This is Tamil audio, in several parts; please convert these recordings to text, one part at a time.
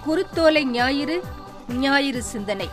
குருத்தோலை ஞாயிறு ஞாயிறு சிந்தனை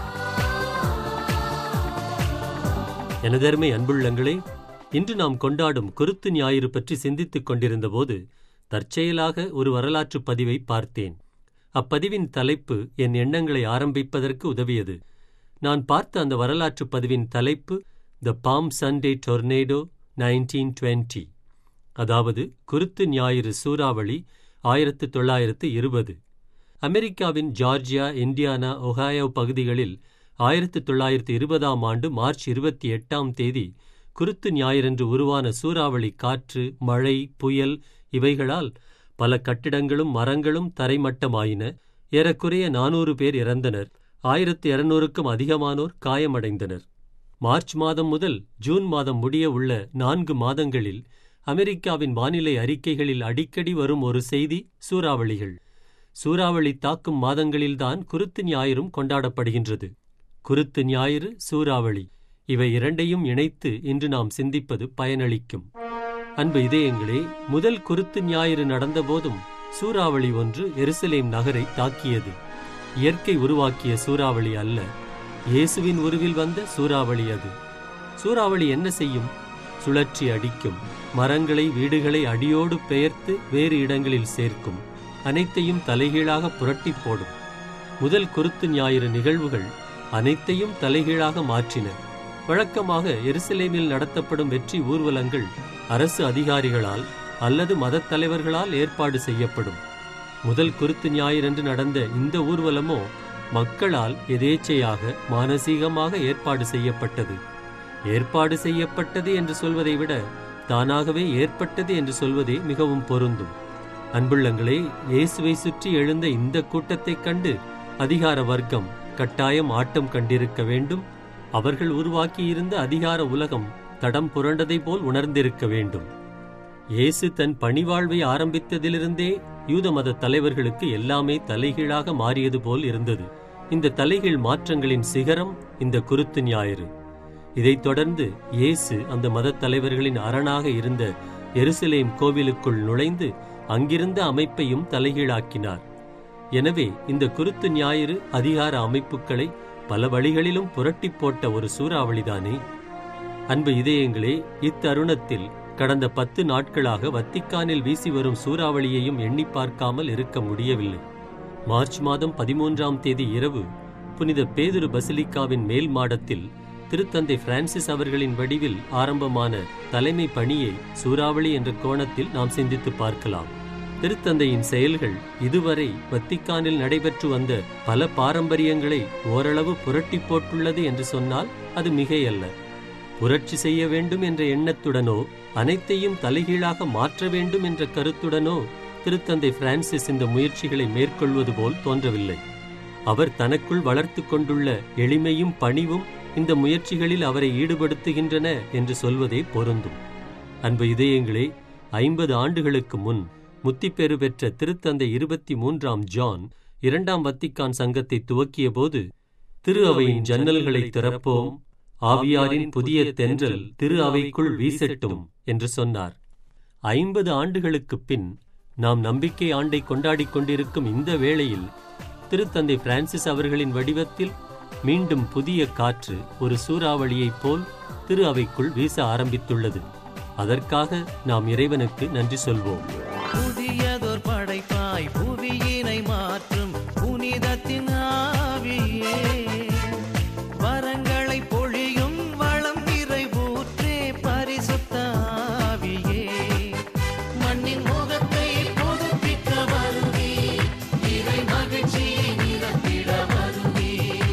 எனதருமை அன்புள்ளங்களே இன்று நாம் கொண்டாடும் குருத்து ஞாயிறு பற்றி சிந்தித்துக் கொண்டிருந்தபோது தற்செயலாக ஒரு வரலாற்றுப் பதிவை பார்த்தேன் அப்பதிவின் தலைப்பு என் எண்ணங்களை ஆரம்பிப்பதற்கு உதவியது நான் பார்த்த அந்த வரலாற்றுப் பதிவின் தலைப்பு the palm Sunday tornado nineteen twenty அதாவது குருத்து ஞாயிறு சூறாவளி ஆயிரத்து தொள்ளாயிரத்து இருபது அமெரிக்காவின் ஜார்ஜியா இண்டியானா ஒஹாயோ பகுதிகளில் ஆயிரத்து தொள்ளாயிரத்து இருபதாம் ஆண்டு மார்ச் இருபத்தி எட்டாம் தேதி குருத்து ஞாயிறன்று உருவான சூறாவளி காற்று மழை புயல் இவைகளால் பல கட்டிடங்களும் மரங்களும் தரைமட்டமாயின ஏறக்குறைய நானூறு பேர் இறந்தனர் ஆயிரத்து இருநூறுக்கும் அதிகமானோர் காயமடைந்தனர் மார்ச் மாதம் முதல் ஜூன் மாதம் முடிய உள்ள நான்கு மாதங்களில் அமெரிக்காவின் வானிலை அறிக்கைகளில் அடிக்கடி வரும் ஒரு செய்தி சூறாவளிகள் சூறாவளி தாக்கும் மாதங்களில்தான் குருத்து ஞாயிறும் கொண்டாடப்படுகின்றது குருத்து ஞாயிறு சூறாவளி இவை இரண்டையும் இணைத்து இன்று நாம் சிந்திப்பது பயனளிக்கும் அன்பு இதயங்களே முதல் குருத்து ஞாயிறு நடந்தபோதும் சூறாவளி ஒன்று எருசலேம் நகரை தாக்கியது இயற்கை உருவாக்கிய சூறாவளி அல்ல இயேசுவின் உருவில் வந்த சூறாவளி அது சூறாவளி என்ன செய்யும் சுழற்சி அடிக்கும் மரங்களை வீடுகளை அடியோடு பெயர்த்து வேறு இடங்களில் சேர்க்கும் அனைத்தையும் தலைகீழாக புரட்டிப் போடும் முதல் குருத்து ஞாயிறு நிகழ்வுகள் அனைத்தையும் தலைகீழாக மாற்றின வழக்கமாக எருசலேமில் நடத்தப்படும் வெற்றி ஊர்வலங்கள் அரசு அதிகாரிகளால் அல்லது மதத் தலைவர்களால் ஏற்பாடு செய்யப்படும் முதல் குருத்து ஞாயிறன்று நடந்த இந்த ஊர்வலமோ மக்களால் எதேச்சையாக மானசீகமாக ஏற்பாடு செய்யப்பட்டது ஏற்பாடு செய்யப்பட்டது என்று சொல்வதை விட தானாகவே ஏற்பட்டது என்று சொல்வதே மிகவும் பொருந்தும் அன்புள்ளங்களே இயேசுவை சுற்றி எழுந்த இந்த கூட்டத்தைக் கண்டு அதிகார வர்க்கம் கட்டாயம் ஆட்டம் கண்டிருக்க வேண்டும் அவர்கள் உருவாக்கியிருந்த அதிகார உலகம் தடம் புரண்டதை போல் உணர்ந்திருக்க வேண்டும் இயேசு தன் பணிவாழ்வை ஆரம்பித்ததிலிருந்தே யூத மத தலைவர்களுக்கு எல்லாமே தலைகீழாக மாறியது போல் இருந்தது இந்த தலைகீழ் மாற்றங்களின் சிகரம் இந்த குருத்து ஞாயிறு இதைத் தொடர்ந்து இயேசு அந்த மதத் தலைவர்களின் அரணாக இருந்த எருசலேம் கோவிலுக்குள் நுழைந்து அங்கிருந்த அமைப்பையும் தலைகீழாக்கினார் எனவே இந்த குருத்து ஞாயிறு அதிகார அமைப்புகளை பல வழிகளிலும் புரட்டி போட்ட ஒரு சூறாவளிதானே அன்பு இதயங்களே இத்தருணத்தில் கடந்த பத்து நாட்களாக வத்திக்கானில் வீசி வரும் சூறாவளியையும் எண்ணி பார்க்காமல் இருக்க முடியவில்லை மார்ச் மாதம் பதிமூன்றாம் தேதி இரவு புனித பேதுரு பசிலிக்காவின் மேல் மாடத்தில் திருத்தந்தை பிரான்சிஸ் அவர்களின் வடிவில் ஆரம்பமான தலைமை பணியை சூறாவளி என்ற கோணத்தில் நாம் சிந்தித்து பார்க்கலாம் திருத்தந்தையின் செயல்கள் இதுவரை வத்திக்கானில் நடைபெற்று வந்த பல பாரம்பரியங்களை ஓரளவு புரட்டி போட்டுள்ளது என்று சொன்னால் அது மிகையல்ல புரட்சி செய்ய வேண்டும் என்ற எண்ணத்துடனோ அனைத்தையும் தலைகீழாக மாற்ற வேண்டும் என்ற கருத்துடனோ திருத்தந்தை பிரான்சிஸ் இந்த முயற்சிகளை மேற்கொள்வது போல் தோன்றவில்லை அவர் தனக்குள் வளர்த்து கொண்டுள்ள எளிமையும் பணிவும் இந்த முயற்சிகளில் அவரை ஈடுபடுத்துகின்றன என்று சொல்வதே பொருந்தும் அன்பு இதயங்களே ஐம்பது ஆண்டுகளுக்கு முன் முத்திப்பெறு பெற்ற திருத்தந்தை இருபத்தி மூன்றாம் ஜான் இரண்டாம் வத்திக்கான் சங்கத்தை துவக்கிய போது திரு அவையின் ஜன்னல்களை திறப்போம் ஆவியாரின் புதிய தென்றல் திரு அவைக்குள் வீசட்டும் என்று சொன்னார் ஐம்பது ஆண்டுகளுக்குப் பின் நாம் நம்பிக்கை ஆண்டை கொண்டாடிக் கொண்டிருக்கும் இந்த வேளையில் திருத்தந்தை பிரான்சிஸ் அவர்களின் வடிவத்தில் மீண்டும் புதிய காற்று ஒரு சூறாவளியைப் போல் திரு அவைக்குள் வீச ஆரம்பித்துள்ளது அதற்காக நாம் இறைவனுக்கு நன்றி சொல்வோம் புதியதோர் படைப்பாய் புவியினை மாற்றும் புனிதத்தின் ஆவியே வரங்களை பொழியும் வளம் நிறைவூற்றே பரிசுத்த ஆவியே மண்ணின் முகத்தை புதுப்பிக்க வருவே இறை மகிழ்ச்சியை நிரப்பிட வருவே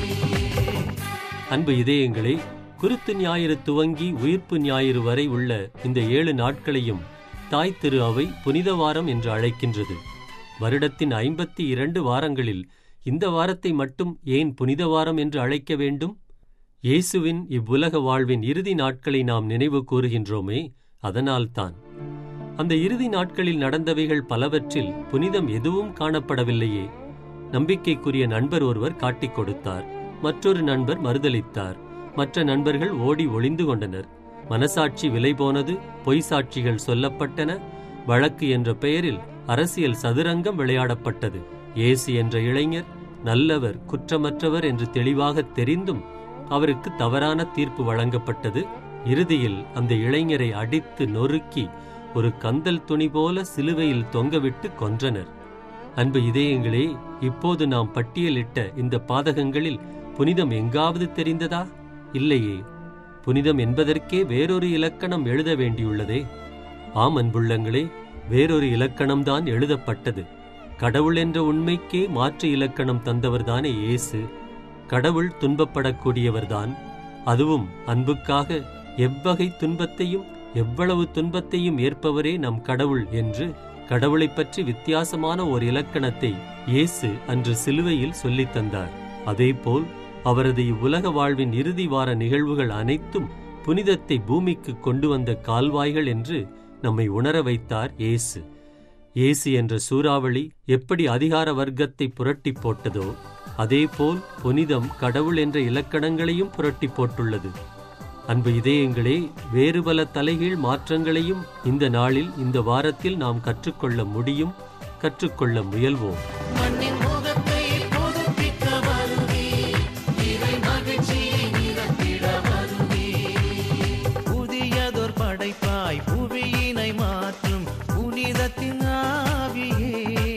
அன்பு இதயங்களே குருத்து ஞாயிறு துவங்கி உயிர்ப்பு ஞாயிறு வரை உள்ள இந்த ஏழு நாட்களையும் தாய் திரு அவை புனித வாரம் என்று அழைக்கின்றது வருடத்தின் ஐம்பத்தி இரண்டு வாரங்களில் இந்த வாரத்தை மட்டும் ஏன் புனித வாரம் என்று அழைக்க வேண்டும் இயேசுவின் இவ்வுலக வாழ்வின் இறுதி நாட்களை நாம் நினைவு கூறுகின்றோமே அதனால்தான் அந்த இறுதி நாட்களில் நடந்தவைகள் பலவற்றில் புனிதம் எதுவும் காணப்படவில்லையே நம்பிக்கைக்குரிய நண்பர் ஒருவர் காட்டிக் கொடுத்தார் மற்றொரு நண்பர் மறுதலித்தார் மற்ற நண்பர்கள் ஓடி ஒளிந்து கொண்டனர் மனசாட்சி விலை போனது பொய் சாட்சிகள் சொல்லப்பட்டன வழக்கு என்ற பெயரில் அரசியல் சதுரங்கம் விளையாடப்பட்டது இயேசு என்ற இளைஞர் நல்லவர் குற்றமற்றவர் என்று தெளிவாக தெரிந்தும் அவருக்கு தவறான தீர்ப்பு வழங்கப்பட்டது இறுதியில் அந்த இளைஞரை அடித்து நொறுக்கி ஒரு கந்தல் துணி போல சிலுவையில் தொங்கவிட்டு கொன்றனர் அன்பு இதயங்களே இப்போது நாம் பட்டியலிட்ட இந்த பாதகங்களில் புனிதம் எங்காவது தெரிந்ததா இல்லையே புனிதம் என்பதற்கே வேறொரு இலக்கணம் எழுத வேண்டியுள்ளதே ஆம் அன்புள்ளங்களே வேறொரு இலக்கணம்தான் எழுதப்பட்டது கடவுள் என்ற உண்மைக்கே மாற்று இலக்கணம் தந்தவர்தானே இயேசு கடவுள் துன்பப்படக்கூடியவர்தான் அதுவும் அன்புக்காக எவ்வகை துன்பத்தையும் எவ்வளவு துன்பத்தையும் ஏற்பவரே நம் கடவுள் என்று கடவுளைப் பற்றி வித்தியாசமான ஒரு இலக்கணத்தை இயேசு அன்று சிலுவையில் சொல்லித் தந்தார் அதேபோல் அவரது இவ்வுலக வாழ்வின் இறுதி வார நிகழ்வுகள் அனைத்தும் புனிதத்தை பூமிக்கு கொண்டு வந்த கால்வாய்கள் என்று நம்மை உணர வைத்தார் இயேசு இயேசு என்ற சூறாவளி எப்படி அதிகார வர்க்கத்தை புரட்டி போட்டதோ அதேபோல் புனிதம் கடவுள் என்ற இலக்கணங்களையும் புரட்டி போட்டுள்ளது அன்பு இதயங்களே வேறு பல தலைகீழ் மாற்றங்களையும் இந்த நாளில் இந்த வாரத்தில் நாம் கற்றுக்கொள்ள முடியும் கற்றுக்கொள்ள முயல்வோம் மண்ணின் முகத்தை புதுப்பிக்க வருவே இறை மகிழ்ச்சியை நிரப்பிட வருவே புதியதொரு படைப்பாய் புவியினை மாற்றும் புனிதத்தின் ஆவியே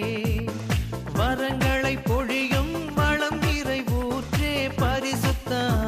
வரங்களை பொழியும் வளம் நிறைவூற்றே பரிசுத்த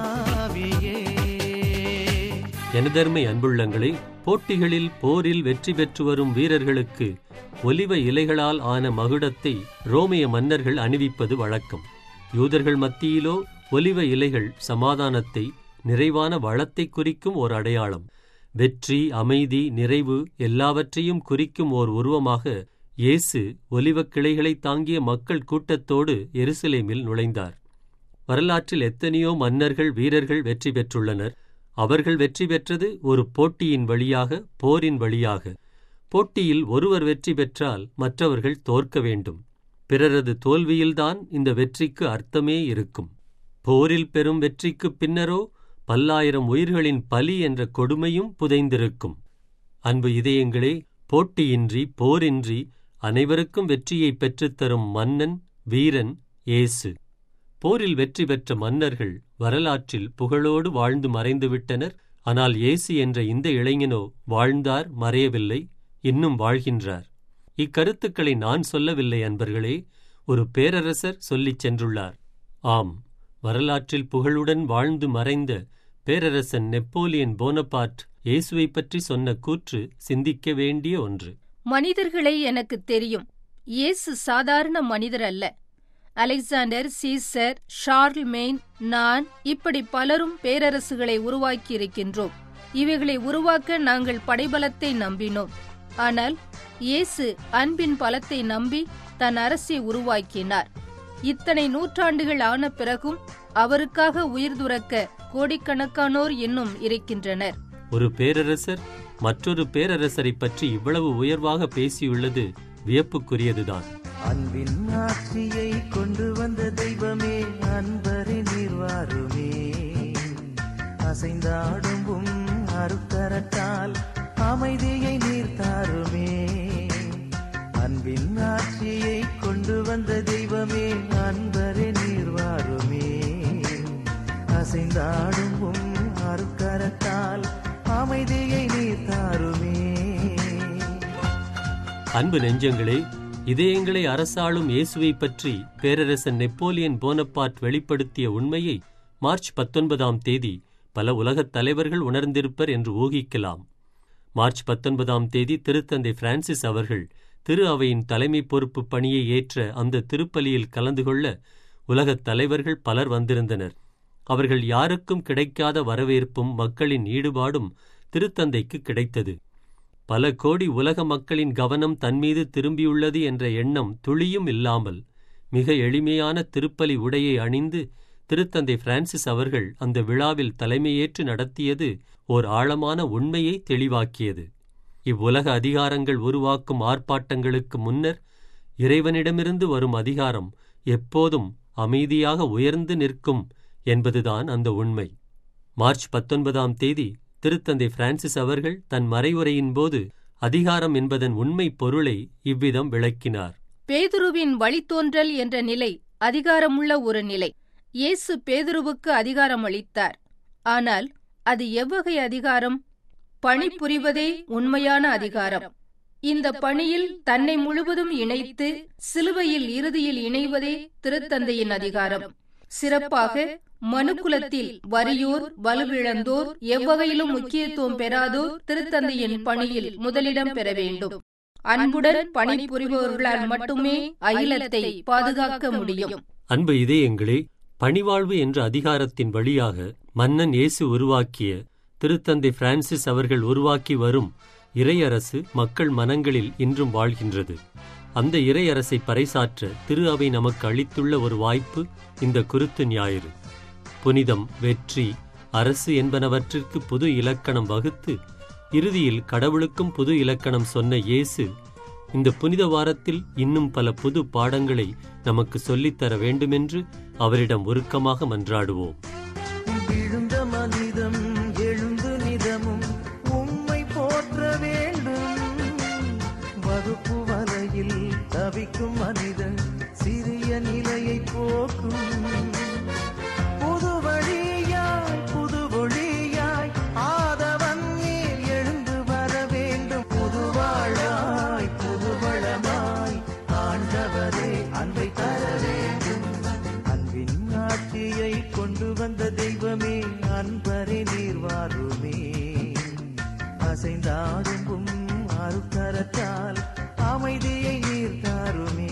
ஆவியே எனதர்மை அன்புள்ளங்களே போட்டிகளில் போரில் வெற்றி பெற்று வரும் வீரர்களுக்கு ஒலிவ இலைகளால் ஆன மகுடத்தை ரோமிய மன்னர்கள் அணிவிப்பது வழக்கம் யூதர்கள் மத்தியிலோ ஒலிவ இலைகள் சமாதானத்தை நிறைவான வளத்தை குறிக்கும் ஓர் அடையாளம் வெற்றி அமைதி நிறைவு எல்லாவற்றையும் குறிக்கும் ஓர் உருவமாக இயேசு ஒலிவக் கிளைகளை தாங்கிய மக்கள் கூட்டத்தோடு எருசலேமில் நுழைந்தார் வரலாற்றில் எத்தனையோ மன்னர்கள் வீரர்கள் வெற்றி பெற்றுள்ளனர் அவர்கள் வெற்றி பெற்றது ஒரு போட்டியின் வழியாக போரின் வழியாக போட்டியில் ஒருவர் வெற்றி பெற்றால் மற்றவர்கள் தோற்க வேண்டும் பிறரது தோல்வியில்தான் இந்த வெற்றிக்கு அர்த்தமே இருக்கும் போரில் பெறும் வெற்றிக்குப் பின்னரோ பல்லாயிரம் உயிர்களின் பலி என்ற கொடுமையும் புதைந்திருக்கும் அன்பு இதயங்களே போட்டியின்றி போரின்றி அனைவருக்கும் வெற்றியை பெற்றுத்தரும் மன்னன் வீரன் இயேசு போரில் வெற்றி பெற்ற மன்னர்கள் வரலாற்றில் புகழோடு வாழ்ந்து மறைந்துவிட்டனர் ஆனால் இயேசு என்ற இந்த இளைஞனோ வாழ்ந்தார் மறையவில்லை இன்னும் வாழ்கின்றார் இக்கருத்துக்களை நான் சொல்லவில்லை அன்பர்களே ஒரு பேரரசர் சொல்லிச் சென்றுள்ளார் ஆம் வரலாற்றில் புகழுடன் வாழ்ந்து மறைந்த பேரரசன் நெப்போலியன் போனபார்ட் இயேசுவைப் பற்றி சொன்ன கூற்று சிந்திக்க வேண்டிய ஒன்று மனிதர்களை எனக்கு தெரியும் இயேசு சாதாரண மனிதர் அல்ல அலெக்சாண்டர் சீசர் ஷார்ல்மெயின் நான் இப்படி பலரும் பேரரசுகளை உருவாக்கியிருக்கின்றோம் இவைகளை உருவாக்க நாங்கள் படைபலத்தை நம்பினோம் ஆனால் இயேசு அன்பின் பலத்தை நம்பி தன் அரசை உருவாக்கினார் இத்தனை நூற்றாண்டுகள் ஆன பிறகும் அவருக்காக உயிர் துறக்க கோடிக்கணக்கானோர் இன்னும் இருக்கின்றனர் ஒரு பேரரசர் மற்றொரு பேரரசரைப் பற்றி இவ்வளவு உயர்வாக பேசியுள்ளது வியப்புக்குரியதுதான் அன்பின் ஆட்சியை கொண்டு வந்த தெய்வமே அன்பரை நீர்வாருமே அசைந்தாடும் உம் அருக்கரத்தால் அமைதியை நீர் தாருமே அன்பின் ஆட்சியை கொண்டு வந்த தெய்வமே அன்பரை நீர்வாருமே அசைந்தாடும் உம் அருக்கரத்தால் அமைதியை நீர் தாருமே அன்பு நெஞ்சங்களே இதயங்களை அரசாளும் இயேசுவைப் பற்றி பேரரசன் நெப்போலியன் போனபார்ட் வெளிப்படுத்திய உண்மையை மார்ச் பத்தொன்பதாம் தேதி பல உலகத் தலைவர்கள் உணர்ந்திருப்பர் என்று ஊகிக்கலாம் மார்ச் பத்தொன்பதாம் தேதி திருத்தந்தை பிரான்சிஸ் அவர்கள் திரு அவையின் தலைமை பொறுப்பு பணியை ஏற்ற அந்த திருப்பலியில் கலந்து கொள்ள உலகத் தலைவர்கள் பலர் வந்திருந்தனர் அவர்கள் யாருக்கும் கிடைக்காத வரவேற்பும் மக்களின் ஈடுபாடும் திருத்தந்தைக்கு கிடைத்தது பல கோடி உலக மக்களின் கவனம் தன்மீது திரும்பியுள்ளது என்ற எண்ணம் துளியும் இல்லாமல் மிக எளிமையான திருப்பலி உடையை அணிந்து திருத்தந்தை பிரான்சிஸ் அவர்கள் அந்த விழாவில் தலைமையேற்று நடத்தியது ஓர் ஆழமான உண்மையை தெளிவாக்கியது இவ்வுலக அதிகாரங்கள் உருவாக்கும் ஆர்ப்பாட்டங்களுக்கு முன்னர் இறைவனிடமிருந்து வரும் அதிகாரம் எப்போதும் அமைதியாக உயர்ந்து நிற்கும் என்பதுதான் அந்த உண்மை மார்ச் பத்தொன்பதாம் தேதி திருத்தந்தை பிரான்சிஸ் அவர்கள் தன் மறைவுரையின் போது அதிகாரம் என்பதன் உண்மை பொருளை இவ்விதம் விளக்கினார் பேதுருவின் வழித்தோன்றல் என்ற நிலை அதிகாரமுள்ள ஒரு நிலை இயேசு பேதுருவுக்கு அதிகாரம் அளித்தார் ஆனால் அது எவ்வகை அதிகாரம் பணிபுரிவதே உண்மையான அதிகாரம் இந்த பணியில் தன்னை முழுவதும் இணைத்து சிலுவையில் இறுதியில் இணைவதே திருத்தந்தையின் அதிகாரம் சிறப்பாக மனுக்குலத்தில் வறியோர் வலுவிழந்தோர் எவ்வகையிலும் முக்கியத்துவம் பெறாதோர் திருத்தந்தையின் பணியில் முதலிடம் பெற வேண்டும் அன்புடன் பணிபுரிபவர்களால் மட்டுமே அகிலத்தை பாதுகாக்க முடியும் அன்பு இதயங்களே பணிவாழ்வு என்ற அதிகாரத்தின் வழியாக மன்னன் இயேசு உருவாக்கிய திருத்தந்தை பிரான்சிஸ் அவர்கள் உருவாக்கி வரும் இறையரசு மக்கள் மனங்களில் இன்றும் வாழ்கின்றது அந்த இறையரசை பறைசாற்ற திரு அவை நமக்கு அளித்துள்ள ஒரு வாய்ப்பு இந்த குருத்து ஞாயிறு புனிதம் வெற்றி அரசு என்பனவற்றிற்கு புது இலக்கணம் வகுத்து இறுதியில் கடவுளுக்கும் புது இலக்கணம் சொன்ன இயேசு இந்த புனித வாரத்தில் இன்னும் பல புது பாடங்களை நமக்கு சொல்லித்தர வேண்டுமென்று அவரிடம் உருக்கமாக மன்றாடுவோம் விழுந்த மனிதம் எழுந்து நிதமும் உம்மை போற்ற வேண்டும் வகுப்பு வலையில் தவிக்கும் மனிதன் சிறிய நிலையை போக்கும் புது வழியாய் புது ஒளியாய் ஆதவன் நீர் எழுந்து வர வேண்டும் புது வாழாய் புது வளமாய் ஆண்டவரே அன்பை தர வேண்டும் அன்பின் ஆட்சியை கொண்டு வந்த தெய்வமே அன்பரே நீர் வாருமே அசைந்தாடும் உம் அருக்கரத்தால் அமைதியை நீர் தாருமே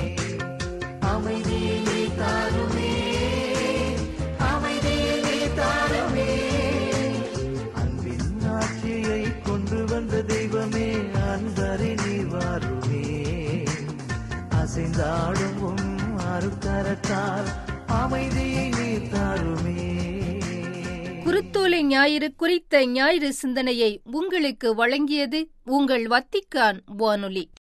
அமைதியை நீர் தாருமே அமைதியை நீர் தாருமே அன்பின் ஆட்சியை கொண்டு வந்த தெய்வமே அன்பரே நீர் வாருமே அசைந்தாடும் உம் அருக்கரத்தால் அமைதியை நீர் தாருமே குருத்தோலை ஞாயிறு குறித்த ஞாயிறு சிந்தனையை உங்களுக்கு வழங்கியது உங்கள் வத்திக்கான் வானொலி